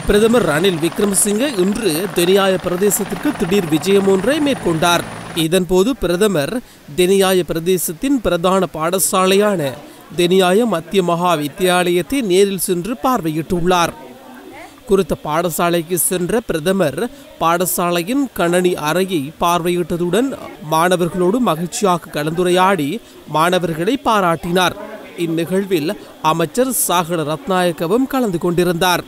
பிரதமர் ரணில் விக்ரமசிங்க இன்று தெனியாய பிரதேசத்திற்கு திடீர் விஜயம் ஒன்றை மேற்கொண்டார் இதன்போது பிரதமர் தெனியாய பிரதேசத்தின் பிரதான பாடசாலையான தெனியாய மத்திய மகா வித்தியாலயத்தை நேரில் சென்று பார்வையிட்டுள்ளார் குறித்த பாடசாலைக்கு சென்ற பிரதமர் பாடசாலையின் கணனி அறையை பார்வையிட்டதுடன் மாணவர்களோடு மகிழ்ச்சியாக கலந்துரையாடி மாணவர்களை பாராட்டினார் இந்நிகழ்வில் அமைச்சர் சாகர ரத்நாயக்கவும் கலந்து கொண்டிருந்தார்